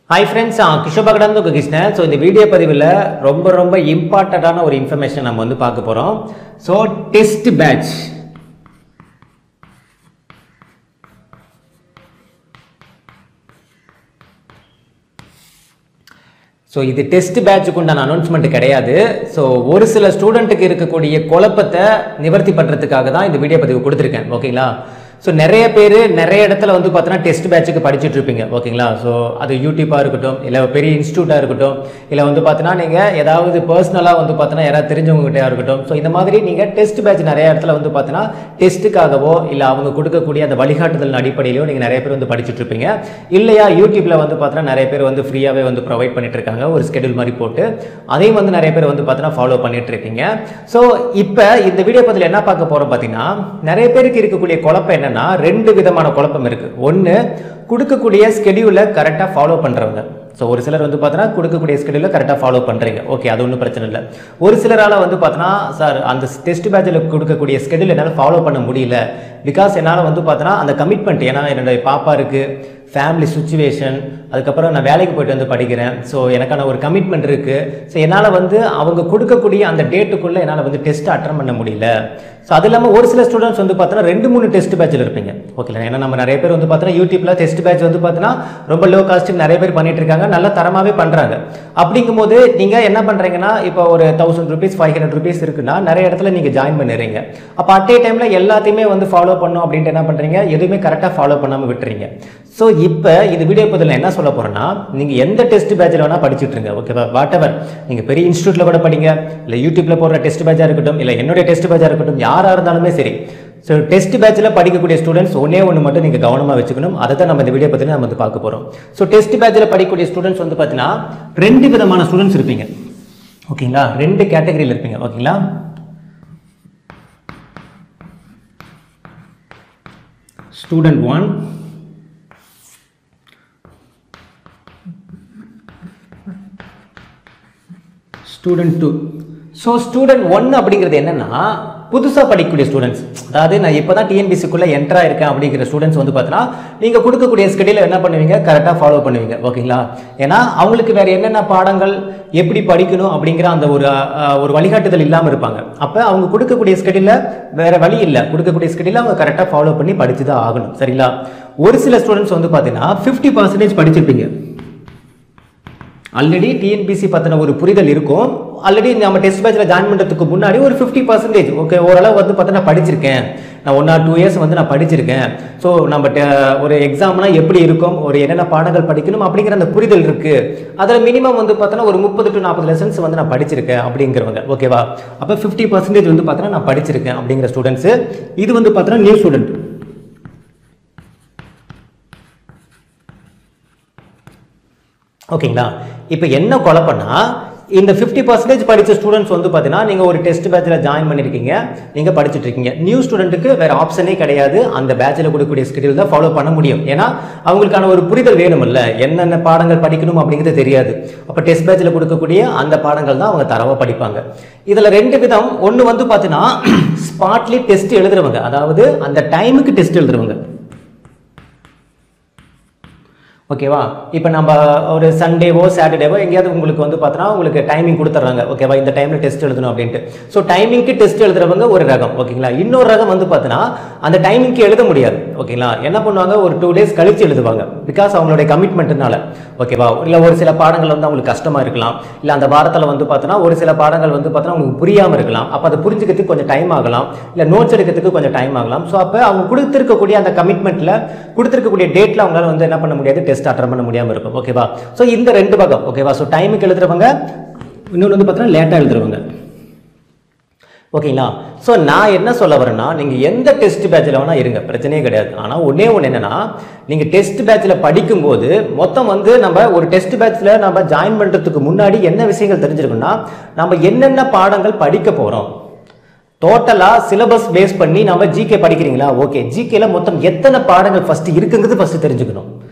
hi friends கிஷோபகடன் உங்கள் Krishnan so இந்த video பதிவில் ரொம்ப ரொம்ப இம்பார்ட்டண்ட்டான ஒரு இன்ஃபர்மேஷன் நம்ம வந்து பார்க்க போகிறோம் ஸோ டெஸ்ட் பேட்ச் ஸோ இது டெஸ்ட் பேட்சுக்கு உண்டான அனௌன்ஸ்மெண்ட் கிடையாது ஸோ ஒரு சில ஸ்டூடெண்ட்டுக்கு இருக்கக்கூடிய குழப்பத்தை நிவர்த்தி பண்ணுறதுக்காக தான் இந்த வீடியோ பதிவு கொடுத்துருக்கேன் ஓகேங்களா ஸோ நிறைய பேர் நிறைய இடத்துல வந்து பார்த்தோன்னா டெஸ்ட் பேட்சுக்கு படிச்சுட்டு இருப்பீங்க ஓகேங்களா ஸோ அது யூடியூப்பாக இருக்கட்டும் இல்லை பெரிய இன்ஸ்டியூட்டாக இருக்கட்டும் இல்லை வந்து பார்த்தீங்கன்னா நீங்கள் ஏதாவது பர்சனலாக வந்து பார்த்தீங்கன்னா யாராவது தெரிஞ்சவங்ககிட்டயா இருக்கட்டும் ஸோ இந்த மாதிரி நீங்கள் டெஸ்ட் பேட்ச் நிறைய இடத்துல வந்து பார்த்தீங்கன்னா டெஸ்ட்டுக்காகவோ இல்லை அவங்க கொடுக்கக்கூடிய அந்த வழிகாட்டுதல் அடிப்படையிலோ நீங்கள் நிறைய பேர் வந்து படிச்சுட்டு இருப்பீங்க இல்லையா யூடியூப்ல வந்து பார்த்தீங்கன்னா நிறைய பேர் வந்து ஃப்ரீயாகவே வந்து ப்ரொவைட் பண்ணிட்டு இருக்காங்க ஒரு ஸ்கெடியூல் மாதிரி போட்டு அதையும் வந்து நிறைய பேர் வந்து பார்த்தீங்கன்னா ஃபாலோ பண்ணிட்டு இருக்கீங்க ஸோ இப்போ இந்த வீடியோ பதில் என்ன பார்க்க போறோம் பார்த்தீங்கன்னா நிறைய பேருக்கு இருக்கக்கூடிய குழப்பம் என்னன்னா ரெண்டு விதமான குழப்பம் இருக்கு ஒன்று கொடுக்கக்கூடிய ஸ்கெடியூலை கரெக்டாக ஃபாலோ பண்றவங்க ஸோ ஒரு சிலர் வந்து பார்த்தீங்கன்னா கொடுக்கக்கூடிய ஸ்கெடியூலை கரெக்டாக ஃபாலோ பண்ணுறீங்க ஓகே அது ஒன்றும் பிரச்சனை இல்லை ஒரு சிலரால் வந்து பார்த்தீங்கன்னா சார் அந்த டெஸ்ட் பேட்சில் கொடுக்கக்கூடிய ஸ்கெடியூல் என்னால் ஃபாலோ பண்ண முடியல பிகாஸ் என்னால் வந்து பார்த்தீங்கன்னா அந்த கமிட்மெண்ட் ஏன்னா என்னுடைய பாப்பா இருக்குது ஃபேமிலி சுச்சுவேஷன் அதுக்கப்புறம் நான் வேலைக்கு போயிட்டு வந்து படிக்கிறேன் ஸோ எனக்கான ஒரு கமிட்மெண்ட் இருக்குது ஸோ என்னால் வந்து அவங்க கொடுக்கக்கூடிய அந்த டேட்டுக்குள்ளே என்னால் வந்து டெஸ்ட் அட்டன் பண்ண முடியல ஸோ அது இல்லாமல் ஒரு சில ஸ்டூடெண்ட்ஸ் வந்து பார்த்தீங்கன்னா ரெண்டு மூணு டெஸ்ட் பேட்சில் இருப்பீங்க ஓகேங்களா ஏன்னா நம்ம நிறைய பேர் வந்து பார்த்தீங்கன்னா யூடியூப்ல டெஸ்ட் பேட்ச் வந்து பார்த்தீங்கன்னா ரொம்ப லோ காஸ்ட்டுக்கு நிறைய பேர் பண்ணிட்டு இருக்காங்க நல்ல தரமாகவே பண்ணுறாங்க அப்படிங்கும்போது நீங்கள் என்ன பண்ணுறீங்கன்னா இப்போ ஒரு thousand rupees five hundred rupees இருக்குன்னா நிறைய இடத்துல நீங்கள் ஜாயின் பண்ணிடுறீங்க அப்போ அட் ஏ டைமில் எல்லாத்தையுமே வந்து ஃபாலோ பண்ணும் அப்படின்ட்டு என்ன பண்ணுறீங்க எதுவுமே கரெக்டாக ஃபாலோ பண்ணாமல் விட்டுறீங்க ஸோ இப்போ இந்த வீடியோ பதில் என்ன சொல்ல போகிறேன்னா நீங்கள் எந்த டெஸ்ட் பேட்சில் வேணால் படிச்சுட்டு இருங்க ஓகேவா வாட் எவர் நீங்கள் பெரிய இன்ஸ்டியூட்டில் கூட படிங்க இல்லை யூடியூப்பில் போடுற டெஸ்ட் பேட்சாக இருக்கட்டும் இல்லை என்னுடைய டெஸ்ட் பேட்சாக இருக்கட்டும் யாராக இருந்தாலுமே சரி ஸோ டெஸ்ட் பேட்சில் படிக்கக்கூடிய ஸ்டூடெண்ட்ஸ் ஒன்றே ஒன்று மட்டும் நீங்கள் கவனமாக வச்சுக்கணும் அதை தான் நம்ம இந்த வீடியோ பற்றி நம்ம வந்து பார்க்க போகிறோம் ஸோ டெஸ்ட் பேட்சில் படிக்கக்கூடிய ஸ்டூடெண்ட்ஸ் வந்து பார்த்தீங்கன்னா ரெண்டு விதமான ஸ்டூடெண்ட்ஸ் இருப்பீங்க ஓகேங்களா ரெண்டு கேட்டகரியில் இருப்பீங்க ஓகேங்களா student one student two so student one அப்படிங்கிறது என்னன்னா புதுசாக படிக்கக்கூடிய ஸ்டூடெண்ட்ஸ் அதாவது நான் இப்போ தான் டிஎன்பிசிக்குள்ளே என்ட்ரா இருக்கேன் அப்படிங்கிற ஸ்டூடெண்ட்ஸ் வந்து பார்த்தீங்கன்னா நீங்கள் கொடுக்கக்கூடிய ஸ்கெடியூல் என்ன பண்ணுவீங்க கரெக்டாக ஃபாலோ பண்ணுவீங்க ஓகேங்களா ஏன்னா அவங்களுக்கு வேறு என்னென்ன பாடங்கள் எப்படி படிக்கணும் அப்படிங்கிற அந்த ஒரு அஹ், ஒரு வழிகாட்டுதல் இல்லாமல் இருப்பாங்க அப்போ அவங்க கொடுக்கக்கூடிய ஸ்கெடியூலில் வேறு வழி இல்லை கொடுக்கக்கூடிய ஸ்கெடியூலை அவங்க கரெக்டாக ஃபாலோ பண்ணி படிச்சு தான் ஆகணும் சரிங்களா ஒரு சில ஸ்டூடெண்ட்ஸ் வந்து பார்த்தீங்கன்னா ஃபிஃப்டி பர்சன்டேஜ் படிச்சிருப்பீங்க ஆல்ரெடி டிஎன்பிசி பற்றின ஒரு புரிதல் இருக்கும் ஆல்ரெடி நம்ம டெஸ்ட் பேட்சில் ஜாயின் பண்ணுறதுக்கு முன்னாடி ஒரு ஃபிஃப்டி பர்சன்டேஜ் ஓகே ஓரளவு வந்து பார்த்தா நான் படிச்சிருக்கேன் நான் ஒன் ஆர் டூ இயர்ஸ் வந்து நான் படிச்சிருக்கேன் ஸோ நம்ம te- ஒரு எக்ஸாம்னா எப்படி இருக்கும் ஒரு என்னென்ன பாடங்கள் படிக்கணும் அப்படிங்கிற அந்த புரிதல் இருக்குது அதில் மினிமம் வந்து பார்த்தோன்னா ஒரு முப்பது டு நாற்பது லெசன்ஸ் வந்து நான் படிச்சிருக்கேன் அப்படிங்கிறவங்க ஓகேவா அப்போ ஃபிஃப்டி பர்சன்டேஜ் வந்து பார்த்தோன்னா நான் படிச்சிருக்கேன் அப்படிங்கிற ஸ்டூடெண்ட்ஸு இது வந்து பார்த்தோன்னா நியூ ஸ்டூடெண்ட் ஓகேங்களா இப்போ என்ன குழப்பம்னா இந்த ஃபிஃப்டி பர்சன்டேஜ் படித்த ஸ்டூடெண்ட்ஸ் வந்து பார்த்தீங்கன்னா நீங்கள் ஒரு டெஸ்ட் பேட்சில் ஜாயின் பண்ணியிருக்கீங்க நீங்கள் படிச்சுட்டு இருக்கீங்க நியூ ஸ்டூடெண்ட்டுக்கு வேறு ஆப்ஷனே கிடையாது அந்த பேட்சில் கொடுக்கக்கூடிய ஸ்கெடியூல் தான் ஃபாலோ பண்ண முடியும் ஏன்னா அவங்களுக்கான ஒரு புரிதல் வேணுமில்ல என்னென்ன பாடங்கள் படிக்கணும் அப்படிங்கிறது தெரியாது அப்போ டெஸ்ட் பேட்சில் கொடுக்கக்கூடிய அந்த பாடங்கள் தான் அவங்க தரவாக படிப்பாங்க இதில் ரெண்டு விதம் ஒன்று வந்து பார்த்தீங்கன்னா ஸ்பாட்லி டெஸ்ட் எழுதுறவங்க அதாவது அந்த டைமுக்கு டெஸ்ட் எழுதுறவங்க ஓகேவா இப்போ நம்ம ஒரு சண்டேவோ சாட்டர்டேவோ எங்கேயாவது உங்களுக்கு வந்து பார்த்தோன்னா உங்களுக்கு டைமிங் கொடுத்துட்றாங்க ஓகேவா இந்த டைமில் டெஸ்ட் எழுதணும் அப்படின்ட்டு ஸோ டைமிங்க்கு டெஸ்ட் எழுதுறவங்க ஒரு ரகம் ஓகேங்களா இன்னொரு ரகம் வந்து பார்த்தோன்னா அந்த டைமிங்க்கு எழுத முடியாது ஓகேங்களா என்ன பண்ணுவாங்க ஒரு டூ டேஸ் கழிச்சு எழுதுவாங்க பிகாஸ் அவங்களுடைய கமிட்மெண்ட்னால ஓகேவா இல்லை ஒரு சில பாடங்கள் வந்து அவங்களுக்கு கஷ்டமாக இருக்கலாம் இல்லை அந்த வாரத்தில் வந்து பார்த்தோன்னா ஒரு சில பாடங்கள் வந்து பார்த்தோன்னா அவங்களுக்கு புரியாமல் இருக்கலாம் அப்போ அதை புரிஞ்சுக்கிறதுக்கு கொஞ்சம் டைம் ஆகலாம் இல்லை நோட்ஸ் எடுக்கிறதுக்கு கொஞ்சம் டைம் ஆகலாம் ஸோ அப்போ அவங்க கொடுத்துருக்கக்கூடிய அந்த கமிட்மெண்ட்டில் கொடுத்துருக்கக்கூடிய டேட்டில் அவங்களால வந்து என்ன பண்ண முடியாது டெஸ்ட் அட்டன் பண்ண முடியாமல் இருக்கும் ஓகேவா ஸோ இந்த ரெண்டு வகம் ஓகேவா ஸோ டைமுக்கு எழுதுறவங்க இன்னொன்று வந்து பார்த்தீங்கன்னா லேட்டாக எழுதுறவங்க ஓகேங்களா ஸோ நான் என்ன சொல்ல வரேன்னா நீங்கள் எந்த டெஸ்ட் பேட்சில் வேணால் இருங்க பிரச்சனையே கிடையாது ஆனால் ஒன்றே ஒன்று என்னென்னா நீங்கள் டெஸ்ட் பேட்சில் படிக்கும்போது மொத்தம் வந்து நம்ம ஒரு டெஸ்ட் பேட்சில் நம்ம ஜாயின் பண்ணுறதுக்கு முன்னாடி என்ன விஷயங்கள் தெரிஞ்சிருக்கணும்னா நம்ம என்னென்ன பாடங்கள் படிக்க போகிறோம் டோட்டலாக சிலபஸ் பேஸ் பண்ணி நம்ம ஜிகே படிக்கிறீங்களா ஓகே ஜிகேல மொத்தம் எத்தனை பாடங்கள் ஃபர்ஸ்ட் இருக்குங்கிறது ஃபர்ஸ்ட் தெரிஞ்சுக்கணும்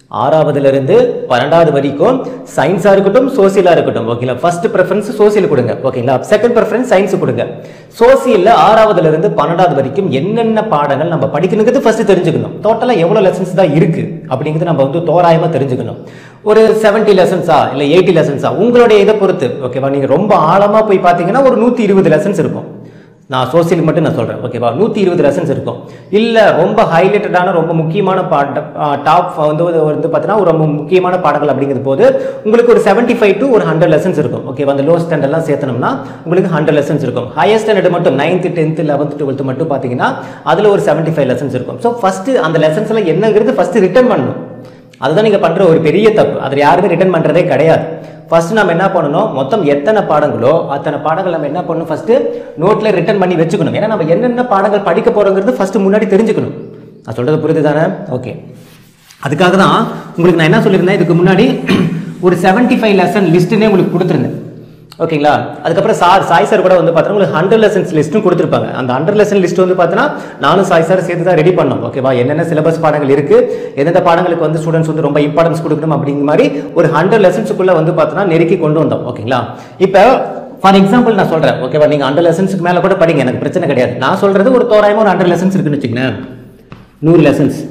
ஆறாவதுல இருந்து பன்னெண்டாவது வரைக்கும் சயின்ஸா இருக்கட்டும் சோசியலா இருக்கட்டும் ஓகேங்களா ஃபர்ஸ்ட் ப்ரெஃபரன்ஸ் சோசியல் கொடுங்க ஓகேங்களா செகண்ட் ப்ரெஃபரன்ஸ் சயின்ஸ் கொடுங்க சோசியல்ல ஆறாவதுல இருந்து பன்னெண்டாவது வரைக்கும் என்னென்ன பாடங்கள் நம்ம படிக்கணுங்கிறது ஃபர்ஸ்ட் தெரிஞ்சுக்கணும் டோட்டலா எவ்வளவு லெசன்ஸ் தான் இருக்கு அப்படிங்கிறது நம்ம வந்து தோராயமா தெரிஞ்சுக்கணும் ஒரு 70 லெசன்ஸா இல்ல எயிட்டி லெசன்ஸா உங்களுடைய இதை பொறுத்து ஓகேவா நீங்க ரொம்ப ஆழமா போய் பார்த்தீங்கன்னா ஒரு நூத்தி இருபது லெசன்ஸ் இருக்கும் நான் சோசியல் மட்டும் நான் சொல்றேன் ஓகேவா நூத்தி இருபது லெசன்ஸ் இருக்கும் இல்ல ரொம்ப ஹைலைட்டடான ரொம்ப முக்கியமான பாட டாப் வந்து ஒரு- வந்து பார்த்தீங்கன்னா ஒரு ரொம்ப முக்கியமான பாடங்கள் அப்படிங்கிறது போது உங்களுக்கு ஒரு 75 ஃபைவ் டு ஒரு ஹண்ட்ரட் லெசன்ஸ் இருக்கும் ஓகேவா அந்த லோ ஸ்டாண்டர்ட் எல்லாம் சேர்த்தனோம்னா உங்களுக்கு ஹண்ட்ரட் லெசன்ஸ் இருக்கும் ஹையர் ஸ்டாண்டர்ட் மட்டும் நைன்த் டென்த் லெவன்த் டுவெல்த் மட்டும் பார்த்தீங்கன்னா அதுல ஒரு 75 ஃபைவ் லெசன்ஸ் இருக்கும் ஸோ ஃபர்ஸ்ட் அந்த லெசன்ஸ்ல என்னங்கிறது ஃபர்ஸ்ட் ரிட்டர்ன் பண்ணணும் அதுதான் நீங்க பண்ற ஒரு பெரிய தப்பு அதில் யாருமே ரிட்டர்ன் பண்றதே கிடையாது ஃபர்ஸ்ட் நம்ம என்ன பண்ணணும் மொத்தம் எத்தனை பாடங்களோ அத்தனை பாடங்கள் நம்ம என்ன பண்ணணும் ஃபர்ஸ்ட் நோட்ல ரிட்டர்ன் பண்ணி வச்சுக்கணும் ஏன்னா நம்ம என்னென்ன பாடங்கள் படிக்க போறோங்கிறது ஃபர்ஸ்ட் முன்னாடி தெரிஞ்சுக்கணும் நான் சொல்றது புரியுது தானே ஓகே அதுக்காக தான் உங்களுக்கு நான் என்ன சொல்லியிருந்தேன் இதுக்கு முன்னாடி ஒரு 75 ஃபைவ் லெசன் லிஸ்ட்டுனே உங்களுக்கு கொடுத்துருந்தேன் ஓகேங்களா அதுக்கப்புறம் சார் சாய் சார் கூட வந்து பார்த்தீங்கன்னா உங்களுக்கு ஹண்ட்ரட் லெசன்ஸ் லிஸ்ட்டும் கொடுத்துருப்பாங்க அந்த ஹண்ட்ரட் லெசன் லிஸ்ட் வந்து பார்த்தீங்கன்னா நானும் சாய் சார் சேர்த்து தான் ரெடி பண்ணோம் ஓகேவா என்னென்ன சிலபஸ் பாடங்கள் இருக்கு எந்தெந்த பாடங்களுக்கு வந்து ஸ்டூடெண்ட்ஸ் வந்து ரொம்ப இம்பார்ட்டன்ஸ் கொடுக்கணும் அப்படிங்கிற மாதிரி ஒரு ஹண்ட்ரட் லெசன்ஸுக்குள்ள வந்து பார்த்தீங்கன்னா நெருக்கி கொண்டு வந்தோம் ஓகேங்களா இப்போ ஃபார் எக்ஸாம்பிள் நான் சொல்றேன் ஓகேவா நீங்க ஹண்ட்ரட் லெசன்ஸ்க்கு மேல கூட படிங்க எனக்கு பிரச்சனை கிடையாது நான் சொல்றது ஒரு தோராயமா ஒரு ஹண்ட்ரட் லெசன்ஸ் இருக்குன்னு வச்சுக்கோங்களேன் நூறு லெசன்ஸ்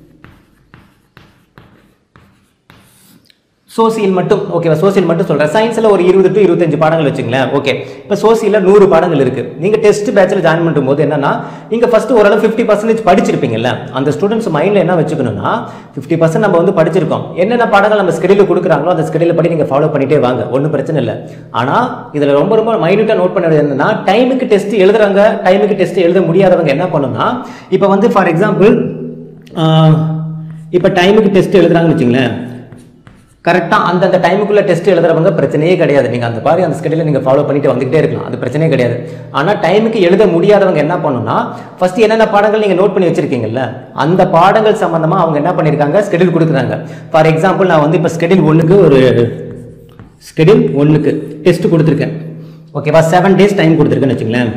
சோசியல் மட்டும் ஓகேவா சோசியல் மட்டும் சொல்றேன் சயின்ஸ்ல ஒரு இருபது டு இருபத்தஞ்சு பாடங்கள் வச்சுங்களேன் ஓகே இப்போ சோசியல்ல நூறு பாடங்கள் இருக்கு நீங்க டெஸ்ட் பேட்ச்ல ஜாயின் பண்ணும் போது என்னன்னா நீங்க ஃபர்ஸ்ட் ஓரளவு ஃபிஃப்டி பர்சன்டேஜ் படிச்சிருப்பீங்கல்ல அந்த ஸ்டூடெண்ட்ஸ் மைண்ட்ல என்ன வச்சுக்கணும்னா ஃபிஃப்டி பர்சன்ட் நம்ம வந்து படிச்சிருக்கோம் என்னென்ன பாடங்கள் நம்ம ஸ்கெடியூல் கொடுக்குறாங்களோ அந்த ஸ்கெடியூல் படி நீங்க ஃபாலோ பண்ணிட்டே வாங்க ஒன்றும் பிரச்சனை இல்லை ஆனா இதுல ரொம்ப ரொம்ப மைன்யூட்டா நோட் பண்ண வேண்டியது என்னன்னா டைமுக்கு டெஸ்ட் எழுதுறாங்க டைமுக்கு டெஸ்ட் எழுத முடியாதவங்க என்ன பண்ணணும்னா இப்போ வந்து ஃபார் எக்ஸாம்பிள் இப்போ டைமுக்கு டெஸ்ட் எழுதுறாங்கன்னு வச்சுங்களேன் கரெக்டாக அந்தந்த டைமுக்குள்ள டெஸ்ட் எழுதுறவங்க பிரச்சனையே கிடையாது நீங்கள் அந்த மாதிரி அந்த ஸ்கெடியூலை நீங்கள் ஃபாலோ பண்ணிட்டு வந்துகிட்டே இருக்கலாம் அது பிரச்சனையே கிடையாது ஆனால் டைமுக்கு எழுத முடியாதவங்க என்ன பண்ணணும்னா ஃபர்ஸ்ட் என்னென்ன பாடங்கள் நீங்கள் நோட் பண்ணி வச்சிருக்கீங்கல்ல அந்த பாடங்கள் சம்பந்தமா அவங்க என்ன பண்ணியிருக்காங்க ஸ்கெடியூல் கொடுக்குறாங்க ஃபார் எக்ஸாம்பிள் நான் வந்து இப்போ ஸ்கெடியூல் ஒன்றுக்கு ஒரு ஸ்கெடியூல் ஒன்றுக்கு டெஸ்ட் கொடுத்துருக்கேன் ஓகேவா செவன் டேஸ் டைம் கொடுத்துருக்கேன்னு வச்சுங்களேன்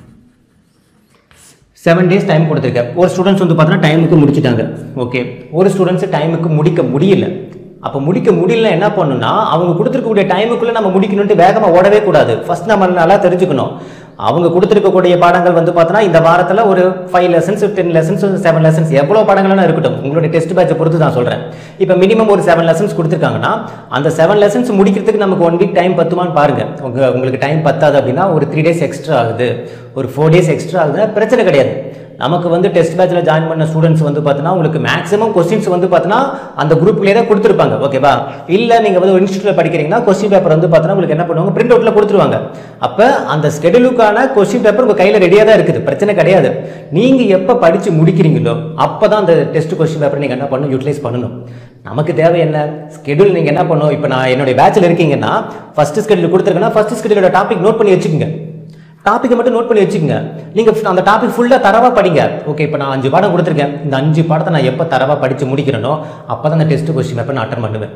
செவன் டேஸ் டைம் கொடுத்துருக்கேன் ஒரு ஸ்டூடெண்ட்ஸ் வந்து பார்த்தீங்கன்னா டைமுக்கு முடிச்சிட்டாங்க ஓகே ஒரு ஸ்டூடெண்ட்ஸ் டைமுக்கு முடிக்க முடியல அப்போ முடிக்க முடியல என்ன பண்ணணும்னா அவங்க கொடுத்துருக்கக்கூடிய டைமுக்குள்ள நம்ம முடிக்கணும்ட்டு வேகமாக ஓடவே கூடாது ஃபர்ஸ்ட் நம்ம நல்லா தெரிஞ்சுக்கணும் அவங்க கொடுத்துருக்கக்கூடிய பாடங்கள் வந்து பார்த்தோன்னா இந்த வாரத்தில் ஒரு five lessons ten lessons seven lessons எவ்வளோ பாடங்கள்லாம் இருக்கட்டும் உங்களுடைய டெஸ்ட் பேட்சை பொறுத்து நான் சொல்கிறேன் இப்போ மினிமம் ஒரு செவன் லெசன்ஸ் கொடுத்துருக்காங்கன்னா அந்த செவன் லெசன்ஸ் முடிக்கிறதுக்கு நமக்கு ஒன் வீக் டைம் பத்துமான்னு பாருங்க உங்க உங்களுக்கு டைம் பத்தாது அப்படின்னா ஒரு த்ரீ டேஸ் எக்ஸ்ட்ரா ஆகுது ஒரு ஃபோர் டேஸ் எக்ஸ்ட்ரா ஆகுதுன்னா பிரச்சனை கிடையாது நமக்கு வந்து டெஸ்ட் பேட்ச்ல ஜாயின் பண்ண ஸ்டூடெண்ட்ஸ் வந்து பார்த்தீங்கன்னா உங்களுக்கு மேக்ஸிமம் கொஸ்டின்ஸ் வந்து பார்த்தீங்கன்னா அந்த குரூப்லேயே தான் கொடுத்துருப்பாங்க ஓகேவா இல்லை நீங்கள் வந்து ஒரு இன்ஸ்டியூட்ல படிக்கிறீங்கன்னா கொஸ்டின் பேப்பர் வந்து பார்த்தீங்கன்னா உங்களுக்கு என்ன பண்ணுவாங்க பிரிண்ட் அவுட்ல கொடுத்துருவாங்க அப்போ அந்த ஸ்கெடியூலுக்கான கொஸ்டின் பேப்பர் உங்கள் கையில் ரெடியாக தான் இருக்குது பிரச்சனை கிடையாது நீங்கள் எப்போ படித்து முடிக்கிறீங்களோ அப்போ தான் அந்த டெஸ்ட் கொஸ்டின் பேப்பர் நீங்கள் என்ன பண்ணணும் யூட்டிலைஸ் பண்ணணும் நமக்கு தேவை என்ன ஸ்கெடியூல் நீங்கள் என்ன பண்ணணும் இப்போ நான் என்னுடைய பேட்சில் இருக்கீங்கன்னா ஃபர்ஸ்ட் ஸ்கெடியூல் கொடுத்துருக்கேன்னா ஃபர்ஸ்ட் ஸ்கெடியூலோட டாபிக் நோட் பண்ணி வச்சுக்கோங்க டாப்பிக்கை மட்டும் நோட் பண்ணி வச்சுக்கோங்க நீங்க அந்த டாபிக் ஃபுல்லா தரவா படிங்க ஓகே இப்போ நான் அஞ்சு பாடம் கொடுத்துருக்கேன் இந்த அஞ்சு பாடத்தை நான் எப்போ தரவா படிச்சு முடிக்கிறேனோ அப்பதான் அந்த டெஸ்ட் கொஸ்டின் பேப்பர் நான் அட்டன் பண்ணுவேன்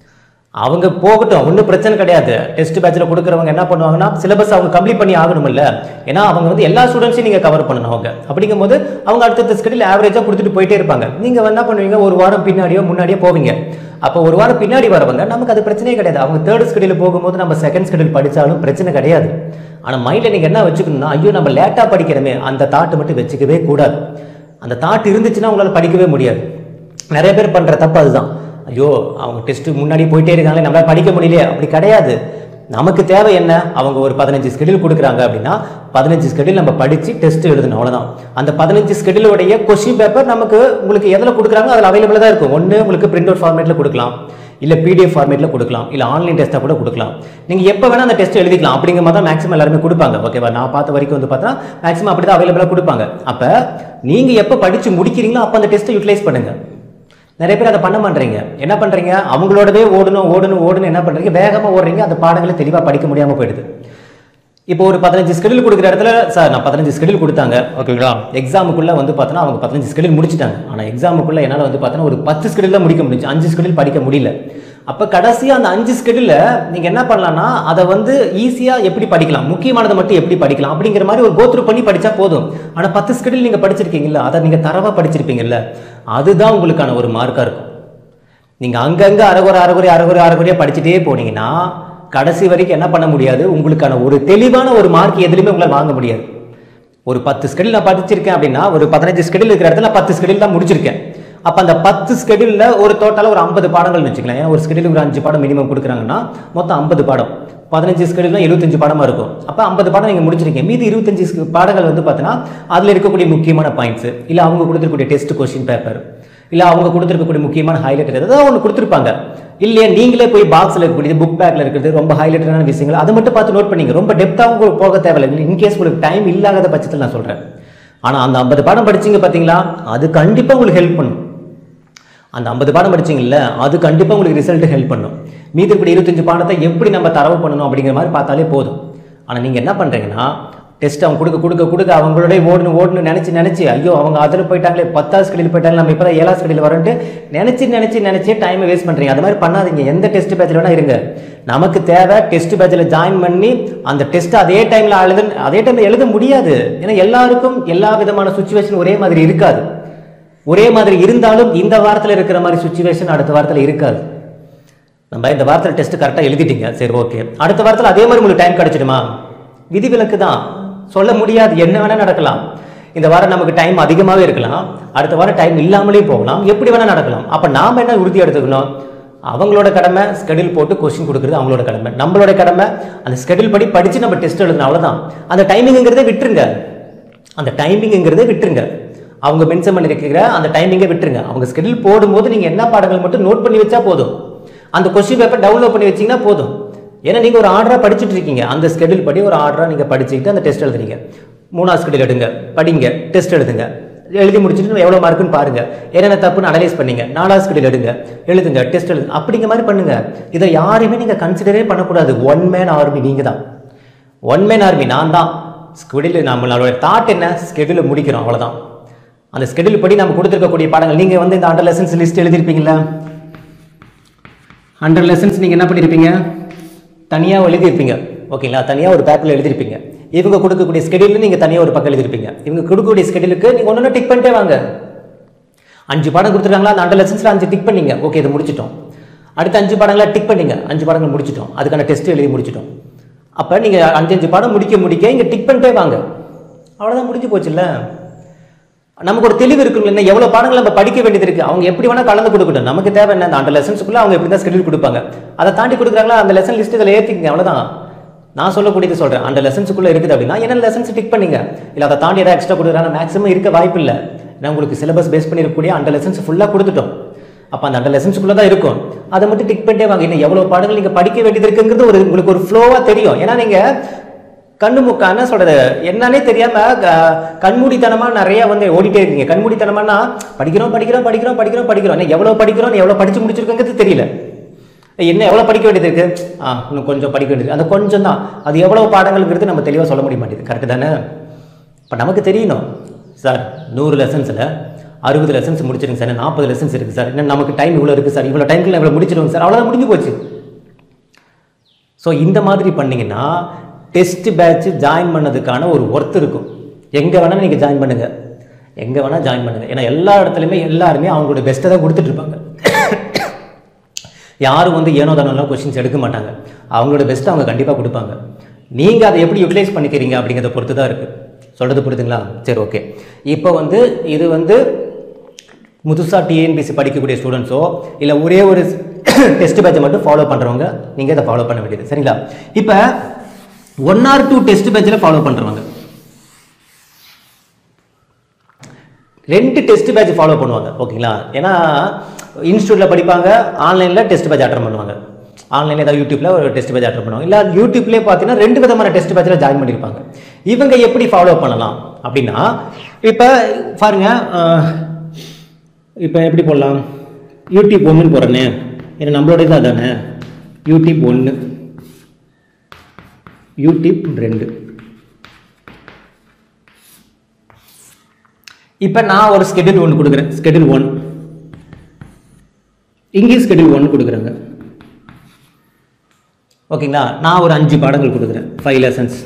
அவங்க போகட்டும் ஒன்றும் பிரச்சனை கிடையாது டெஸ்ட் பேட்சில் கொடுக்குறவங்க என்ன பண்ணுவாங்கன்னா சிலபஸ் அவங்க கம்ப்ளீட் பண்ணி ஆகணும்ல ஏன்னா அவங்க வந்து எல்லா ஸ்டூடெண்ட்ஸையும் நீங்கள் கவர் பண்ணணும் அவங்க அப்படிங்கும்போது அவங்க அடுத்தடுத்த ஸ்கெடியூல் ஆவரேஜாக கொடுத்துட்டு போயிட்டே இருப்பாங்க நீங்கள் என்ன பண்ணுவீங்க ஒரு வாரம் பின்னாடியோ முன்னாடியோ போவீங்க அப்போ ஒரு வாரம் பின்னாடி வரவங்க நமக்கு அது பிரச்சனையே கிடையாது அவங்க தேர்ட் ஸ்கெடியூல் போகும்போது நம்ம செகண்ட் ஸ்கெடியூல் படித்தாலும் பிரச்சனை கிடையாது ஆனால் மைண்டில் நீங்கள் என்ன வச்சுக்கணும்னா ஐயோ நம்ம லேட்டாக படிக்கிறோமே அந்த தாட்டு மட்டும் வச்சுக்கவே கூடாது அந்த தாட் இருந்துச்சுன்னா உங்களால் படிக்கவே முடியாது நிறைய பேர் பண்ணுற தப்பு அதுதான் ஐயோ அவங்க டெஸ்ட் முன்னாடி போயிட்டே இருக்காங்களே நம்மளால படிக்க முடியலையே அப்படி கிடையாது நமக்கு தேவை என்ன அவங்க ஒரு பதினஞ்சு ஸ்கெடியூல் கொடுக்குறாங்க அப்படின்னா பதினஞ்சு ஸ்கெடியூல் நம்ம படித்து டெஸ்ட் எழுதணும் அவ்வளோதான் அந்த பதினஞ்சு ஸ்கெடியூலுடைய கொஸ்டின் பேப்பர் நமக்கு உங்களுக்கு எதில் கொடுக்குறாங்க அதில் அவைலபிளாக தான் இருக்கும் ஒன்று உங்களுக்கு பிரிண்ட் அவுட் ஃபார்மேட்டில் கொடுக்கலாம் இல்லை பிடிஎஃப் ஃபார்மேட்டில் கொடுக்கலாம் இல்லை ஆன்லைன் டெஸ்ட்டாக கூட கொடுக்கலாம் நீங்கள் எப்போ வேணால் அந்த டெஸ்ட் எழுதிக்கலாம் அப்படிங்கிற மாதிரி தான் மேக்ஸிமம் எல்லாருமே கொடுப்பாங்க ஓகேவா நான் பார்த்த வரைக்கும் வந்து பார்த்தா மேக்ஸிமம் அப்படி தான் அவைலபிளாக கொடுப்பாங்க அப்போ நீங்கள் எப்போ படித்து முடிக்கிறீங்களோ அப்போ அந்த டெஸ்ட்டை யூட்டிலைஸ் பண்ணுங்க நிறைய பேர் அதை பண்ண மாட்டீங்க என்ன பண்றீங்க அவங்களோடவே ஓடணும் ஓடணும் ஓடணும் என்ன பண்றீங்க வேகமா ஓடுறீங்க அந்த பாடங்களை தெளிவா படிக்க முடியாம போயிடுது இப்போ ஒரு பதினஞ்சு ஸ்கெடியூல் கொடுக்குற இடத்துல சார் நான் பதினஞ்சு ஸ்கெடியூல் கொடுத்தாங்க ஓகேங்களா எக்ஸாமுக்குள்ள வந்து பார்த்தோன்னா அவங்க பதினஞ்சு ஸ்கெடியூல் முடிச்சிட்டாங்க ஆனால் எக்ஸாமுக்குள்ள என்னால் வந்து பார்த்தோன்னா ஒரு பத்து ஸ்கெடியூல் தான் முடிக்க முடிஞ்சு அஞ்சு ஸ்கெடியூல் படிக்க முடியல அப்போ கடைசியாக அந்த அஞ்சு ஸ்கெடியூல நீங்கள் என்ன பண்ணலாம்னா அதை வந்து ஈஸியாக எப்படி படிக்கலாம் முக்கியமானதை மட்டும் எப்படி படிக்கலாம் அப்படிங்கிற மாதிரி ஒரு கோத்ரூ பண்ணி படிச்சா போதும் ஆனால் பத்து ஸ்கெடியூல் நீங்கள் படிச்சிருக்கீங்கல்ல அதை நீங்கள் தரவாக படிச்சிருப்பீங்கல்ல அதுதான் உங்களுக்கான ஒரு மார்க்காக இருக்கும் நீங்கள் அங்கங்கே அரைகுறை அரைகுறை அரைகுறை அரைகுறையாக படிச்சுட்டே போனீங்கன்னா கடைசி வரைக்கும் என்ன பண்ண முடியாது உங்களுக்கான ஒரு தெளிவான ஒரு மார்க் எதுலையுமே உங்களால் வாங்க முடியாது ஒரு பத்து ஸ்கெடியூல் நான் படிச்சிருக்கேன் அப்படின்னா ஒரு பதினஞ்சு ஸ்கெடியூல் இருக்கிற இடத்துல நான் பத்து ஸ்கெடியூல் தான் முடிச்சிருக்கேன் அப்போ அந்த பத்து ஸ்கெடியூலில் ஒரு டோட்டலாக ஒரு ஐம்பது பாடங்கள்னு வச்சுக்கலாம் ஏன்னா ஒரு ஸ்கெடியூலுக்கு ஒரு அஞ்சு பாடம் மினிமம் கொடுக்குறாங்கன்னா மொத்தம் ஐம்பது பாடம் பதினஞ்சு ஸ்கெடியூல்னா இருபத்தஞ்சு பாடமாக இருக்கும் அப்போ ஐம்பது பாடம் நீங்கள் முடிச்சிருக்கீங்க மீதி இருபத்தஞ்சு ஸ் பாடங்கள் வந்து பார்த்தீங்கன்னா அதில் இருக்கக்கூடிய முக்கியமான பாயிண்ட்ஸ் இல்லை அவங்க கொடுத்துருக்கக்கூடிய டெஸ்ட் கொஸ்டின் பேப்பர் இல்லை அவங்க கொடுத்துருக்கக்கூடிய முக்கியமான ஹைலைட்டர் ஏதாவது ஒன்று கொடுத்துருப்பாங்க இல்லையா நீங்களே போய் பாக்ஸில் இருக்கக்கூடிய புக் பேக்கில் இருக்கிறது ரொம்ப ஹைலைட்டடான விஷயங்கள் அதை மட்டும் பார்த்து நோட் பண்ணிங்க ரொம்ப டெப்த்தாகவும் போக தேவையில்லை இன்கேஸ் உங்களுக்கு டைம் இல்லாத பட்சத்தில் நான் சொல்கிறேன் ஆனால் அந்த ஐம்பது பாடம் படிச்சீங்க பார்த்தீங்களா அது கண்டிப்பாக உங்களுக்கு ஹெல்ப் பண்ணும் அந்த ஐம்பது பாடம் படிச்சீங்கல்ல அது கண்டிப்பாக உங்களுக்கு ரிசல்ட் ஹெல்ப் பண்ணும் மீதி இப்படி இருபத்தஞ்சு பாடத்தை எப்படி நம்ம தரவு பண்ணணும் அப்படிங்கிற மாதிரி பார்த்தாலே போதும் ஆனால் நீங்கள் என்ன பண்ணுறீங்கன்னா டெஸ்ட் அவங்க கொடுக்க கொடுக்க கொடுக்க அவங்களோட ஓடணும் ஓடணும் நினச்சி நினச்சி ஐயோ அவங்க அதில் போயிட்டாங்களே பத்தாவது ஸ்கடியில் போயிட்டாங்க நம்ம இப்போ தான் ஏழாவது ஸ்கடியில் வரன்ட்டு நினச்சி நினச்சி நினச்சி டைமை வேஸ்ட் பண்ணுறீங்க அது மாதிரி பண்ணாதீங்க எந்த டெஸ்ட் பேட்சில் வேணால் இருங்க நமக்கு தேவை டெஸ்ட் பேட்சில் ஜாயின் பண்ணி அந்த டெஸ்ட் அதே டைமில் எழுத அதே டைமில் எழுத முடியாது ஏன்னா எல்லாருக்கும் எல்லா விதமான சுச்சுவேஷன் ஒரே மாதிரி இருக்காது ஒரே மாதிரி இருந்தாலும் இந்த வாரத்தில் இருக்கிற மாதிரி சுச்சுவேஷன் அடுத்த வாரத்தில் இருக்காது நம்ம இந்த வாரத்தில் டெஸ்ட் கரெக்டாக எழுதிட்டீங்க சரி ஓகே அடுத்த வாரத்தில் அதே மாதிரி உங்களுக்கு டைம் கிடைச்சிடுமா விதிவிலக்கு தான் சொல்ல முடியாது என்ன வேணால் நடக்கலாம் இந்த வாரம் நமக்கு டைம் அதிகமாகவே இருக்கலாம் அடுத்த வாரம் டைம் இல்லாமலே போகலாம் எப்படி வேணால் நடக்கலாம் அப்போ நாம் என்ன உறுதி எடுத்துக்கணும் அவங்களோட கடமை ஸ்கெடியூல் போட்டு கொஸ்டின் கொடுக்குறது அவங்களோட கடமை நம்மளோட கடமை அந்த ஸ்கெடியூல் படி படித்து நம்ம டெஸ்ட் எழுதணும் அவ்வளோதான் அந்த டைமிங்கிறதே விட்டுருங்க அந்த டைமிங்கிறதே விட்டுருங்க அவங்க மென்ஷன் பண்ணிருக்கிற அந்த டைமிங்கை விட்டுருங்க அவங்க ஸ்கெடியூல் போடும்போது நீங்கள் என்ன பாடங்கள் மட்டும் நோட் பண்ணி வச்சா போதும் அந்த கொஸ்டின் பேப்பர் டவுன்லோட் பண்ணி வச்சீங்கன்னா போதும் ஏன்னா நீங்கள் ஒரு ஆர்டராக படிச்சுட்டு இருக்கீங்க அந்த ஸ்கெடியூல் படி ஒரு ஆர்டராக நீங்கள் படிச்சுக்கிட்டு அந்த டெஸ்ட் எழுதுறீங்க மூணாவது ஸ்கெடியூல் எடுங்க படிங்க டெஸ்ட் எழுதுங்க எழுதி முடிச்சுட்டு எவ்வளோ மார்க்குன்னு பாருங்க என்னென்ன தப்புன்னு அனலைஸ் பண்ணீங்க நாலாவது ஸ்கெடியூல் எடுங்க எழுதுங்க டெஸ்ட் எழுதுங்க அப்படிங்கிற மாதிரி பண்ணுங்க இதை யாரையுமே நீங்கள் கன்சிடரே பண்ணக்கூடாது ஒன் மேன் ஆர்மி நீங்கள் தான் ஒன் மேன் ஆர்மி நான் தான் ஸ்கெடியூல் நம்மளோட தாட் என்ன ஸ்கெடியூலை முடிக்கிறோம் அவ்வளோதான் அந்த ஸ்கெடியூல் படி நம்ம கொடுத்துருக்கக்கூடிய பாடங்கள் நீங்கள் வந்து இந்த அண்டர் லெசன்ஸ் லிஸ்ட் எழுதியிருப்பீங்களா ஹண்ட்ரட் லெசன்ஸ் நீங்கள் என்ன பண்ணியிருப்பீங்க தனியாக எழுதியிருப்பீங்க ஓகேங்களா தனியாக ஒரு பேப்பரில் எழுதியிருப்பீங்க இவங்க கொடுக்கக்கூடிய ஸ்கெடியூல் நீங்கள் தனியாக ஒரு பக்கம் எழுதியிருப்பீங்க இவங்க கொடுக்கக்கூடிய ஸ்கெடியூலுக்கு நீங்கள் ஒன்று டிக் பண்ணிட்டே வாங்க அஞ்சு பாடம் கொடுத்துருக்காங்களா அந்த அண்டர் லெசன்ஸில் அஞ்சு டிக் பண்ணீங்க ஓகே இதை முடிச்சிட்டோம் அடுத்த அஞ்சு பாடங்களை டிக் பண்ணீங்க அஞ்சு பாடங்கள் முடிச்சிட்டோம் அதுக்கான டெஸ்ட் எழுதி முடிச்சிட்டோம் அப்போ நீங்கள் அஞ்சு அஞ்சு பாடம் முடிக்க முடிக்க இங்கே டிக் பண்ணிட்டே வாங்க அவ்வளோதான் முடிஞ்சு போச்சுல்ல நமக்கு ஒரு தெளிவு இருக்கும் இல்லை எவ்வளோ பாடங்கள் நம்ம படிக்க வேண்டியது இருக்கு அவங்க எப்படி வேணா கலந்து கொடுக்கட்டும் நமக்கு தேவை என்ன அந்த லெசன்ஸுக்குள்ள அவங்க எப்படி தான் ஸ்கெடியூல் கொடுப்பாங்க அதை தாண்டி கொடுக்குறாங்களா அந்த லெசன் லிஸ்ட் இதில் ஏற்றிக்கங்க அவ்வளோதான் நான் சொல்லக்கூடியது சொல்கிறேன் அந்த லெசன்ஸுக்குள்ள இருக்குது அப்படின்னா என்ன லெசன்ஸ் டிக் பண்ணீங்க இல்லை அதை தாண்டி ஏதாவது எக்ஸ்ட்ரா கொடுக்குறாங்க மேக்ஸிமம் இருக்க வாய்ப்பு இல்லை ஏன்னா உங்களுக்கு சிலபஸ் பேஸ் பண்ணிருக்கக்கூடிய அந்த லெசன்ஸ் ஃபுல்லாக கொடுத்துட்டோம் அப்போ அந்த அந்த லெசன்ஸுக்குள்ளே தான் இருக்கும் அதை மட்டும் டிக் பண்ணிட்டே வாங்க இன்னும் எவ்வளோ பாடங்கள் நீங்கள் படிக்க வேண்டியது இருக்குங்கிறது ஒரு உங்களுக்கு ஒரு ஃப்ளோவாக தெரியும் ஏன்னா நீங்கள் கண்ணு முக்கா என்ன சொல்றது என்னன்னே தெரியாம க- கண்மூடித்தனமா நிறைய வந்து ஓடிட்டே இருக்கீங்க கண்மூடித்தனமானா படிக்கிறோம் படிக்கிறோம் படிக்கிறோம் படிக்கிறோம் படிக்கிறோம் என்ன எவ்வளவு படிக்கிறோம் எவ்வளவு படிச்சு முடிச்சிருக்கங்கிறது தெரியல என்ன எவ்வளவு படிக்க வேண்டியது இருக்கு ஆ இன்னும் கொஞ்சம் படிக்க வேண்டியது அந்த கொஞ்சம் தான் அது எவ்வளவு பாடங்கள்ங்கிறது நம்ம தெளிவாக சொல்ல முடிய மாட்டேங்குது கரெக்டு தானே இப்போ நமக்கு தெரியணும் சார் நூறு லெசன்ஸில் அறுபது லெசன்ஸ் முடிச்சிருங்க சார் நாற்பது லெசன்ஸ் இருக்குது சார் இன்னும் நமக்கு டைம் இவ்வளோ இருக்குது சார் இவ்வளோ டைம்க்கு இவ்வளோ முடிச்சிடுவோங்க சார் அவ்வளோதான் முடிஞ்சு போச்சு ஸோ இந்த மாதிரி பண்ணீங்கன்னா டெஸ்ட் பேட்ச் ஜாயின் பண்ணதுக்கான ஒரு ஒர்த் இருக்கும் எங்கே வேணாலும் நீங்கள் ஜாயின் பண்ணுங்கள் எங்கே வேணால் ஜாயின் பண்ணுங்கள் ஏன்னா எல்லா இடத்துலையுமே எல்லாருமே அவங்களோட பெஸ்ட்டை தான் கொடுத்துட்டு இருப்பாங்க யாரும் வந்து ஏனோ தானோலாம் கொஷின்ஸ் எடுக்க மாட்டாங்க அவங்களோட பெஸ்ட்டை அவங்க கண்டிப்பாக கொடுப்பாங்க நீங்கள் அதை எப்படி யூட்டிலைஸ் பண்ணிக்கிறீங்க அப்படிங்கிறத பொறுத்து தான் இருக்குது சொல்கிறது புரியுதுங்களா சரி ஓகே இப்போ வந்து இது வந்து புதுசாக டிஎன்பிசி படிக்கக்கூடிய ஸ்டூடெண்ட்ஸோ இல்லை ஒரே ஒரு டெஸ்ட் பேட்சை மட்டும் ஃபாலோ பண்ணுறவங்க நீங்கள் இதை ஃபாலோ பண்ண வேண்டியது சரிங்களா இப்போ ஒன் ஆர் டூ டெஸ்ட் பேட்சில் ஃபாலோ பண்ணுறவங்க ரெண்டு டெஸ்ட் பேட்ச் ஃபாலோ பண்ணுவாங்க ஓகேங்களா ஏன்னா இன்ஸ்டியூட்டில் படிப்பாங்க ஆன்லைனில் டெஸ்ட் பேட்ச் அட்டன் பண்ணுவாங்க ஆன்லைனில் ஏதாவது யூடியூப்ல ஒரு டெஸ்ட் பேட்ச் அட்டன் பண்ணுவாங்க இல்லை யூடியூப்லேயே பார்த்தீங்கன்னா ரெண்டு விதமான டெஸ்ட் பேட்சில் ஜாயின் பண்ணியிருப்பாங்க இவங்க எப்படி ஃபாலோ பண்ணலாம் அப்படின்னா இப்போ பாருங்க அஹ், இப்போ எப்படி போடலாம் யூடியூப் ஒன்றுன்னு போடுறேனே ஏன்னா நம்மளோட இது அதானே யூடியூப் ஒன்று யூடியூப் ரெண்டு இப்போ நான் ஒரு ஸ்கெடியூல் ஒன்று கொடுக்குறேன் ஸ்கெடியூல் ஒன் இங்கேயும் ஸ்கெடியூல் ஒன்று கொடுக்குறேங்க ஓகேங்களா நான் ஒரு அஞ்சு பாடங்கள் கொடுக்குறேன் ஃபைவ் லெசன்ஸ்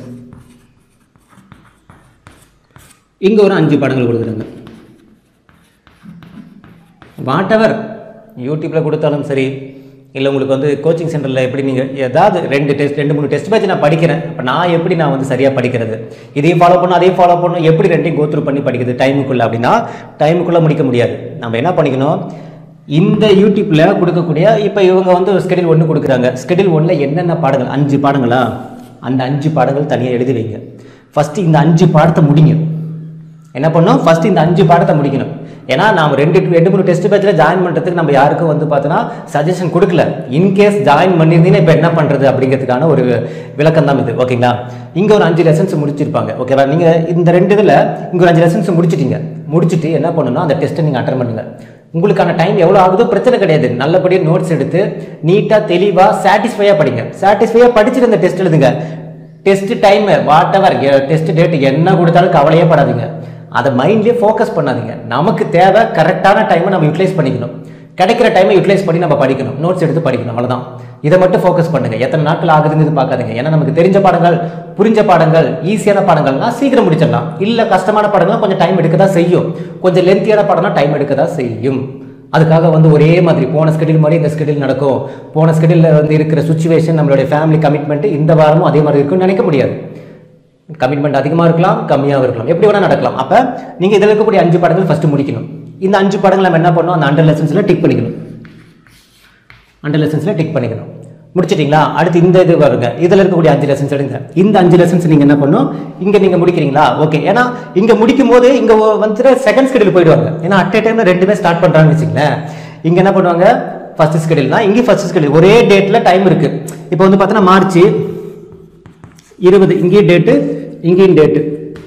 இங்கே ஒரு அஞ்சு பாடங்கள் கொடுக்குறேங்க வாட் எவர் யூடியூப்பில் கொடுத்தாலும் சரி இல்லை உங்களுக்கு வந்து கோச்சிங் சென்டரில் எப்படி நீங்கள் ஏதாவது ரெண்டு டெஸ்ட் ரெண்டு மூணு டெஸ்ட் பேட்ச் நான் படிக்கிறேன் இப்போ நான் எப்படி நான் வந்து சரியாக படிக்கிறது இதையும் ஃபாலோ பண்ணணும் அதையும் ஃபாலோ பண்ணணும் எப்படி ரெண்டையும் கோத்ரூ பண்ணி படிக்கிறது டைமுக்குள்ளே அப்படின்னா டைமுக்குள்ளே முடிக்க முடியாது நம்ம என்ன பண்ணிக்கணும் இந்த யூடியூப்பில் கொடுக்கக்கூடிய இப்போ இவங்க வந்து ஸ்கெடியூல் ஒன்று கொடுக்குறாங்க ஸ்கெடியூல் ஒன்றில் என்னென்ன பாடங்கள் அஞ்சு பாடங்களா அந்த அஞ்சு பாடங்கள் தனியாக எழுதி வைங்க ஃபஸ்ட்டு இந்த அஞ்சு பாடத்தை முடிங்க என்ன பண்ணோம் ஃபர்ஸ்ட் இந்த அஞ்சு பாடத்தை முடிக்கணும் ஏன்னா நாம ரெண்டு ரெண்டு மூணு டெஸ்ட் பேட்சில் ஜாயின் பண்ணுறதுக்கு நம்ம யாருக்கும் வந்து பார்த்தோன்னா சஜஷன் கொடுக்கல இன்கேஸ் ஜாயின் பண்ணியிருந்தீங்கன்னா இப்போ என்ன பண்ணுறது அப்படிங்கிறதுக்கான ஒரு விளக்கம் தான் இது ஓகேங்களா இங்கே ஒரு அஞ்சு லெசன்ஸ் முடிச்சிருப்பாங்க ஓகேவா நீங்கள் இந்த ரெண்டு இதில் இங்கே ஒரு அஞ்சு லெசன்ஸ் முடிச்சிட்டீங்க முடிச்சுட்டு என்ன பண்ணணும்னா அந்த டெஸ்ட்டை நீங்கள் அட்டன் பண்ணுங்க உங்களுக்கான டைம் எவ்வளோ ஆகுதோ பிரச்சனை கிடையாது நல்லபடியாக நோட்ஸ் எடுத்து நீட்டாக தெளிவாக சாட்டிஸ்ஃபையாக படிங்க சாட்டிஸ்ஃபையாக படிச்சுட்டு அந்த டெஸ்ட் எழுதுங்க test time whatever test date என்ன கொடுத்தாலும் கவலையே படாதீங்க அதை மைண்ட்லேயே ஃபோக்கஸ் பண்ணாதீங்க நமக்கு தேவை கரெக்டான டைமை நம்ம யூட்டிலைஸ் பண்ணிக்கணும் கிடைக்கிற டைமை யூட்டிலைஸ் பண்ணி நம்ம படிக்கணும் நோட்ஸ் எடுத்து படிக்கணும் அவ்வளவுதான் இதை மட்டும் ஃபோக்கஸ் பண்ணுங்க எத்தனை நாட்கள் ஆகுதுன்னு பார்க்காதீங்க ஏன்னா நமக்கு தெரிஞ்ச பாடங்கள் புரிஞ்ச பாடங்கள் ஈஸியான பாடங்கள்னா சீக்கிரம் முடிச்சிடலாம் இல்லை கஷ்டமான பாடங்கள்லாம் கொஞ்சம் டைம் எடுக்க தான் செய்யும் கொஞ்சம் லென்த்தியான பாடம்னா டைம் எடுக்க தான் செய்யும் அதுக்காக வந்து ஒரே மாதிரி போன ஸ்கெடியூல் மாதிரி இந்த ஸ்கெடியூல் நடக்கும் போன ஸ்கெடியூலில் வந்து இருக்கிற சுச்சுவேஷன் நம்மளுடைய ஃபேமிலி கமிட்மெண்ட் இந்த வாரமும் அதே மாதிரி இருக்கும்னு நினைக்க முடியாது கமிட்மெண்ட் அதிகமாக இருக்கலாம் கம்மியாக இருக்கலாம் எப்படி வேணால் நடக்கலாம் அப்போ நீங்கள் இதில் இருக்கக்கூடிய அஞ்சு பாடங்கள் ஃபஸ்ட்டு முடிக்கணும் இந்த அஞ்சு பாடங்கள் நம்ம என்ன பண்ணணும் அந்த அண்டர் லெசன்ஸில் டிக் பண்ணிக்கணும் அண்டர் லெசன்ஸில் டிக் பண்ணிக்கணும் முடிச்சிட்டிங்களா அடுத்து இந்த இது வருங்க இதில் இருக்கக்கூடிய அஞ்சு லெசன்ஸ் எடுங்க இந்த அஞ்சு லெசன்ஸ் நீங்கள் என்ன பண்ணணும் இங்கே நீங்கள் முடிக்கிறீங்களா ஓகே ஏன்னா இங்கே முடிக்கும் போது இங்கே வந்துட்டு செகண்ட் ஸ்கெடியூல் போயிடுவாங்க ஏன்னா அட் ஏ டைமில் ரெண்டுமே ஸ்டார்ட் பண்ணுறாங்கன்னு வச்சுங்களேன் இங்கே என்ன பண்ணுவாங்க ஃபர்ஸ்ட் ஸ்கெடியூல்னா இங்கே ஃபர்ஸ்ட் ஸ்கெடியூல் ஒரே டேட்டில் டைம் இருக்குது இப்போ வந்து பார்த்தீங்கன்னா மார்ச் இருபது இங்கேயும் டேட்டு இங்கேயும் டேட்டு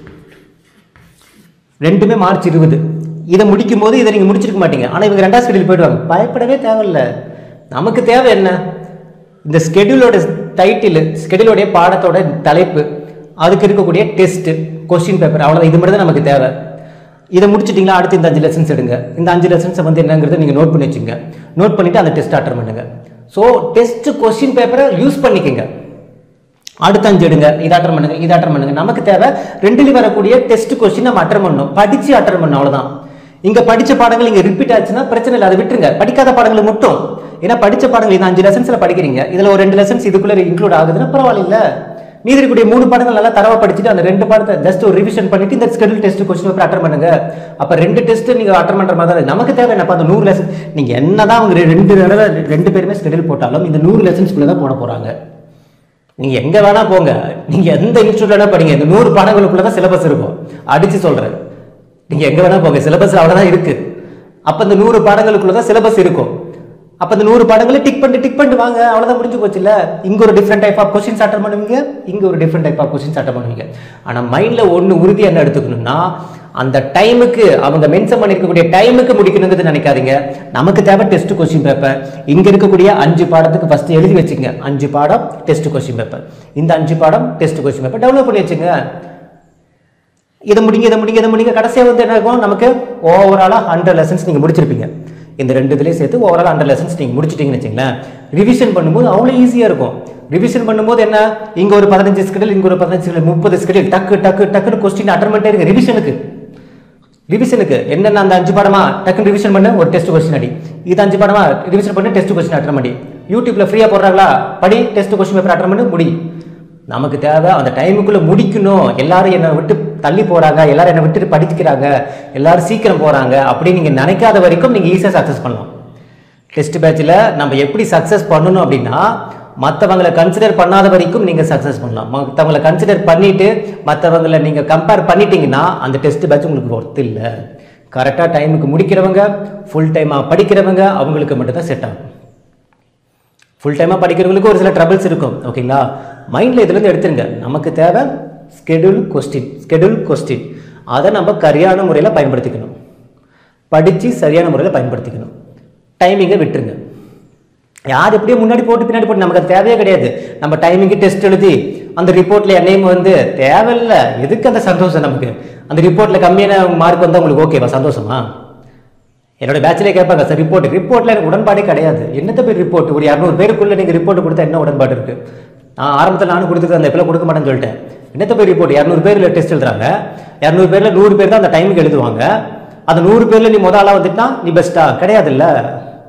ரெண்டுமே மார்ச் இருபது இதை முடிக்கும் போது இதை நீங்கள் முடிச்சிருக்க மாட்டீங்க ஆனால் இவங்க ரெண்டாவது ஸ்கெடியூல் போயிடுவாங்க பயப்படவே தேவையில்ல நமக்கு தேவை என்ன இந்த ஸ்கெடியூலோட டைட்டில் ஸ்கெடியூலோடைய பாடத்தோட தலைப்பு அதுக்கு இருக்கக்கூடிய டெஸ்ட் கொஸ்டின் பேப்பர் அவ்வளோதான் இது மட்டும் தான் நமக்கு தேவை இதை முடிச்சிட்டிங்களா அடுத்து இந்த அஞ்சு லெசன்ஸ் எடுங்க இந்த அஞ்சு லெசன்ஸை வந்து என்னங்கிறத நீங்கள் நோட் பண்ணி வச்சுங்க நோட் பண்ணிவிட்டு அந்த டெஸ்ட் அட்டன் பண்ணுங்க ஸோ டெஸ்ட் கொஸ்டின் பேப்பரை யூஸ் பண்ணிக்கங்க அடுத்த அஞ்சு எடுங்க இது அட்டன் பண்ணுங்க இது அட்டன் பண்ணுங்க நமக்கு தேவை ரெண்டுலயும் வரக்கூடிய டெஸ்ட் கொஸ்டின் நம்ம அட்டன் பண்ணணும் படிச்சு அட்டன் பண்ணணும் அவ்வளவுதான் இங்க படிச்ச பாடங்கள் இங்க ரிப்பீட் ஆச்சுன்னா பிரச்சனை இல்லை அதை விட்டுருங்க படிக்காத பாடங்களை மட்டும் ஏன்னா படிச்ச பாடங்கள் இந்த அஞ்சு லெசன்ஸ்ல படிக்கிறீங்க இதுல ஒரு ரெண்டு லெசன்ஸ் இதுக்குள்ள இன்க்ளூட் ஆகுதுன்னா பரவாயில்ல மீதி இருக்கக்கூடிய மூணு பாடங்கள் நல்லா தரவா படிச்சுட்டு அந்த ரெண்டு பாடத்தை ஜஸ்ட் ஒரு ரிவிஷன் பண்ணிட்டு இந்த schedule test question paper attend பண்ணுங்க அப்ப ரெண்டு டெஸ்ட் நீங்க அட்டன் பண்ற மாதிரி தான் நமக்கு தேவை என்னப்பா அந்த நூறு லெசன் நீங்க என்னதான் அவங்க ரெண்டு தடவை ரெண்டு பேருமே ஸ்கெடியூல் போட்டாலும் இந்த நூறு லெசன்ஸ்குள்ள தான் போட போறாங்க நீங்க எங்க வேணா போங்க நீங்க எந்த இன்ஸ்டியூட்ல வேணா படிங்க இந்த நூறு பாடங்களுக்குள்ள தான் சிலபஸ் இருக்கும் அடிச்சு சொல்றேன் நீங்க எங்க வேணா போங்க சிலபஸ் அவ்வளவுதான் இருக்கு அப்ப இந்த நூறு பாடங்களுக்குள்ள தான் சிலபஸ் இருக்கும் அப்ப இந்த நூறு பாடங்களை டிக் பண்ணிட்டு டிக் பண்ணிட்டு வாங்க அவ்வளவுதான் முடிஞ்சு போச்சுல்ல இங்க ஒரு different type of questions attend பண்ணுவீங்க இங்க ஒரு different type of questions attend பண்ணுவீங்க ஆனா மைண்ட்ல ஒண்ணு உறுதி என்ன எடுத்துக்கணும்னா அந்த டைமுக்கு அவங்க மென்ஷன் பண்ணிருக்கக்கூடிய டைமுக்கு முடிக்கணுங்கிறது நினைக்காதீங்க நமக்கு தேவை டெஸ்ட் கொஸ்டின் பேப்பர் இங்க இருக்கக்கூடிய அஞ்சு பாடத்துக்கு ஃபர்ஸ்ட் எழுதி வச்சுங்க அஞ்சு பாடம் டெஸ்ட் கொஸ்டின் பேப்பர் இந்த அஞ்சு பாடம் டெஸ்ட் கொஸ்டின் பேப்பர் டெவலப் பண்ணி வச்சுங்க இதை முடிங்க இதை முடிங்க இதை முடிங்க கடைசியாக வந்து என்ன இருக்கும் நமக்கு ஓவராலாக ஹண்ட்ரட் லெசன்ஸ் நீங்கள் முடிச்சிருப்பீங்க இந்த ரெண்டு இதுலேயும் சேர்த்து ஓவரால் ஹண்ட்ரட் லெசன்ஸ் நீங்கள் முடிச்சிட்டீங்கன்னு வச்சுங்களேன் ரிவிஷன் பண்ணும்போது அவ்வளோ ஈஸியாக இருக்கும் ரிவிஷன் பண்ணும்போது என்ன இங்கே ஒரு பதினஞ்சு ஸ்கெடியூல் இங்கே ஒரு பதினஞ்சு schedule, முப்பது ஸ்கெடியூல் டக்கு டக்கு டக்குன்னு கொஸ்டின் அட்டன் பண்ணிட்டே இருக்கு ரிவிஷனுக்கு ரிவிஷனுக்கு என்னென்ன அந்த அஞ்சு பாடமா டக்குன்னு ரிவிஷன் பண்ண ஒரு டெஸ்ட் கொஸ்டின் அடி இது அஞ்சு பாடமா ரிவிஷன் பண்ணி டெஸ்ட் கொஸ்டின் அட்டன் பண்ணி யூடியூப்ல ஃப்ரீயா போடுறாங்களா படி டெஸ்ட் கொஸ்டின் பேப்பர் அட்டன் பண்ணி முடி நமக்கு தேவை அந்த டைமுக்குள்ள முடிக்கணும் எல்லாரும் என்னை விட்டு தள்ளி போறாங்க எல்லாரும் என்னை விட்டு படிக்கிறாங்க எல்லாரும் சீக்கிரம் போறாங்க அப்படின்னு நீங்க நினைக்காத வரைக்கும் நீங்க ஈஸியா சக்சஸ் பண்ணலாம் டெஸ்ட் பேட்சில் நம்ம எப்படி சக்ஸஸ் பண்ணணும் அப்படின்னா மற்றவங்களை கன்சிடர் பண்ணாத வரைக்கும் நீங்கள் சக்ஸஸ் பண்ணலாம் மற்றவங்களை கன்சிடர் பண்ணிட்டு மற்றவங்களை நீங்கள் கம்பேர் பண்ணிட்டீங்கன்னா அந்த டெஸ்ட் பேட்ச் உங்களுக்கு ஒர்த் இல்லை கரெக்டாக டைமுக்கு முடிக்கிறவங்க ஃபுல் டைமாக படிக்கிறவங்க அவங்களுக்கு மட்டும்தான் செட் ஆகும் ஃபுல் டைமாக படிக்கிறவங்களுக்கு ஒரு சில ட்ரபிள்ஸ் இருக்கும் ஓகேங்களா மைண்டில் இதுலேருந்து எடுத்துருங்க நமக்கு தேவை ஸ்கெடியூல் கொஸ்டின் ஸ்கெடியூல் கொஸ்டின் அதை நம்ம சரியான முறையில் பயன்படுத்திக்கணும் படித்து சரியான முறையில் பயன்படுத்திக்கணும் டைமிங்கை விட்டுருங்க யார் எப்படியோ முன்னாடி போட்டு பின்னாடி போட்டு நமக்கு அது தேவையே கிடையாது நம்ம டைமிங்கு டெஸ்ட் எழுதி அந்த ரிப்போர்ட்ல என்னையும் வந்து தேவையில்ல எதுக்கு அந்த சந்தோஷம் நமக்கு அந்த ரிப்போர்ட்ல கம்மியான மார்க் வந்தா உங்களுக்கு ஓகேவா சந்தோஷமா என்னோட பேட்ச்லேயே கேட்பாங்க சார் ரிப்போர்ட் ரிப்போர்ட்ல எனக்கு உடன்பாடே கிடையாது என்னத்த பேர் ரிப்போர்ட் ஒரு இரநூறு பேருக்குள்ள நீங்க ரிப்போர்ட் கொடுத்தா என்ன உடன்பாடு இருக்கு நான் ஆரம்பத்தில் நானும் கொடுத்துட்டு அந்த இப்பெல்லாம் கொடுக்க மாட்டேன்னு சொல்லிட்டேன் என்னத்த பேர் ரிப்போர்ட் இரநூறு பேர்ல டெஸ்ட் எழுதுறாங்க இரநூறு பேர்ல நூறு பேர் தான் அந்த டைமுக்கு எழுதுவாங்க அந்த நூறு பேர்ல நீ முத ஆளா வந்துட்டா நீ பெஸ்ட்டா கிடையாதுல்ல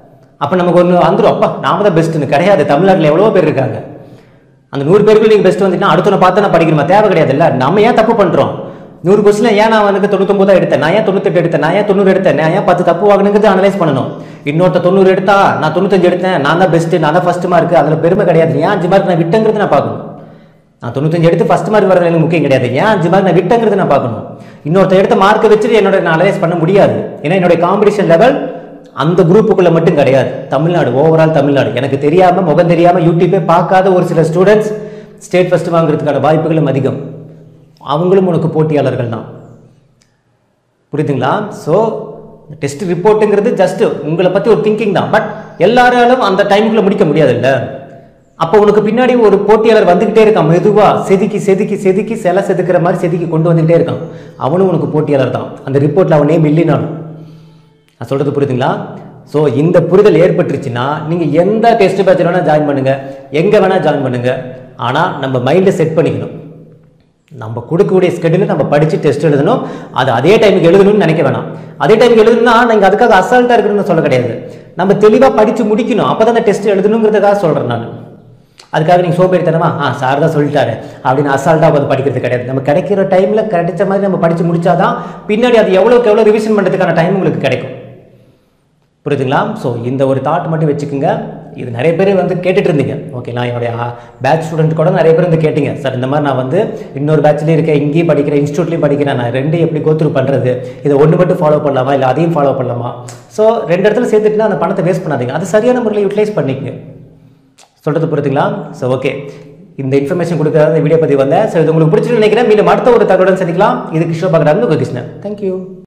அப்போ நமக்கு ஒன்று வந்துடும் அப்பா நாம தான் பெஸ்ட்டுன்னு கிடையாது தமிழ்நாட்டில் எவ்வளோ பேர் இருக்காங்க அந்த நூறு பேருக்குள்ள நீங்கள் பெஸ்ட் வந்துட்டா அடுத்த பார்த்து நான் படிக்கணுமா தேவை கிடையாது இல்லை நம்ம ஏன் தப்பு பண்ணுறோம் நூறு கொஸ்டின் ஏன் நான் வந்து தொண்ணூத்தொம்பது தான் எடுத்தேன் நான் ஏன் தொண்ணூத்தெட்டு எடுத்தேன் நான் ஏன் தொண்ணூறு எடுத்தேன் நான் ஏன் பத்து தப்பு வாங்கினுங்கிறது அனலைஸ் பண்ணணும் இன்னொருத்த தொண்ணூறு எடுத்தா நான் தொண்ணூத்தஞ்சு எடுத்தேன் நான் தான் பெஸ்ட்டு நான் தான் ஃபஸ்ட்டு மார்க் அதில் பெருமை கிடையாது ஏன் அஞ்சு மார்க் நான் விட்டங்கிறது நான் பார்க்கணும் நான் தொண்ணூத்தஞ்சு எடுத்து ஃபஸ்ட் மார்க் வரது எனக்கு முக்கியம் கிடையாது ஏன் அஞ்சு மார்க் நான் விட்டங்கிறது நான் பார்க்கணும் இன்னொருத்த எடுத்த மார்க்கை வச்சுட்டு என்னோட நான் அனலைஸ் பண்ண முடியாது ஏன்னா என்னோட காம்படிஷன் லெவல் அந்த குரூப்புக்குள்ள மட்டும் கிடையாது தமிழ்நாடு ஓவரால் தமிழ்நாடு எனக்கு தெரியாம முகம் தெரியாம யூடியூப்பே பார்க்காத ஒரு சில ஸ்டூடெண்ட்ஸ் ஸ்டேட் ஃபர்ஸ்ட் வாங்குறதுக்கான வாய்ப்புகளும் அதிகம் அவங்களும் உனக்கு போட்டியாளர்கள் தான் புரியுதுங்களா ஸோ டெஸ்ட் ரிப்போர்ட்டுங்கிறது ஜஸ்ட் உங்களை பற்றி ஒரு திங்கிங் தான் பட் எல்லாராலும் அந்த டைமுக்குள்ள முடிக்க முடியாதுல்ல அப்போ உனக்கு பின்னாடி ஒரு போட்டியாளர் வந்துக்கிட்டே இருக்கான் மெதுவா செதுக்கி செதுக்கி செதுக்கி சிலை செதுக்கிற மாதிரி செதுக்கி கொண்டு வந்துக்கிட்டே இருக்கான் அவனும் உனக்கு போட்டியாளர் தான் அந்த ரிப்போர்ட்டில் அவனே மில்லினாலும் நான் சொல்கிறது புரியுதுங்களா ஸோ இந்த புரிதல் ஏற்பட்டுருச்சுன்னா நீங்கள் எந்த டெஸ்ட் பேட்ச் வேணால் ஜாயின் பண்ணுங்கள் எங்கே வேணால் ஜாயின் பண்ணுங்கள் ஆனால் நம்ம மைண்டை செட் பண்ணிக்கணும் நம்ம கொடுக்கக்கூடிய ஸ்கெடியூலில் நம்ம படித்து டெஸ்ட் எழுதணும் அது அதே டைமுக்கு எழுதணும்னு நினைக்க வேணாம் அதே டைமுக்கு எழுதணும்னா நீங்கள் அதுக்காக அசால்ட்டாக இருக்கணும்னு சொல்ல கிடையாது நம்ம தெளிவாக படித்து முடிக்கணும் அப்போ தான் அந்த டெஸ்ட் எழுதணுங்கிறதுக்காக சொல்கிறேன் நான் அதுக்காக நீங்கள் சோம்பேறித்தனமா ஆ சார் தான் சொல்லிட்டாரு அப்படின்னு அசால்ட்டாக வந்து படிக்கிறது கிடையாது நம்ம கிடைக்கிற டைமில் கிடைச்ச மாதிரி நம்ம படித்து முடிச்சாதான் பின்னாடி அது எவ்வளோக்கு எவ்வளோ ரிவிஷன் பண்ணுறதுக்கான டைம் உங்களுக்கு கிடைக்கும் புரியுதுங்களா ஸோ இந்த ஒரு தாட் மட்டும் வச்சுக்கோங்க இது நிறைய பேர் வந்து கேட்டுட்டு இருந்தீங்க ஓகே நான் என்னுடைய பேட்ச் ஸ்டூடெண்ட் கூட நிறைய பேர் வந்து கேட்டீங்க சார் இந்த மாதிரி நான் வந்து இன்னொரு பேட்ச்லேயும் இருக்கேன் இங்கேயும் படிக்கிறேன் இன்ஸ்டியூட்லேயும் படிக்கிறேன் நான் ரெண்டு எப்படி கோத்ரூ பண்ணுறது இதை ஒன்று மட்டும் ஃபாலோ பண்ணலாமா இல்லை அதையும் ஃபாலோ பண்ணலாமா ஸோ ரெண்டு இடத்துல சேர்த்துட்டுனா அந்த பணத்தை வேஸ்ட் பண்ணாதீங்க அது சரியான முறையில் யூட்டிலைஸ் பண்ணிக்கங்க சொல்கிறது புரியுதுங்களா ஸோ ஓகே இந்த இன்ஃபர்மேஷன் கொடுக்குற இந்த வீடியோ பற்றி வந்தேன் ஸோ இது உங்களுக்கு பிடிச்சிருக்கு நினைக்கிறேன் மீண்டும் அடுத்த ஒரு தகவலுடன் சந்திக்கலாம் இது கிஷோர் பகடாந்து உங்கள் கிருஷ்ணன் தேங்க்யூ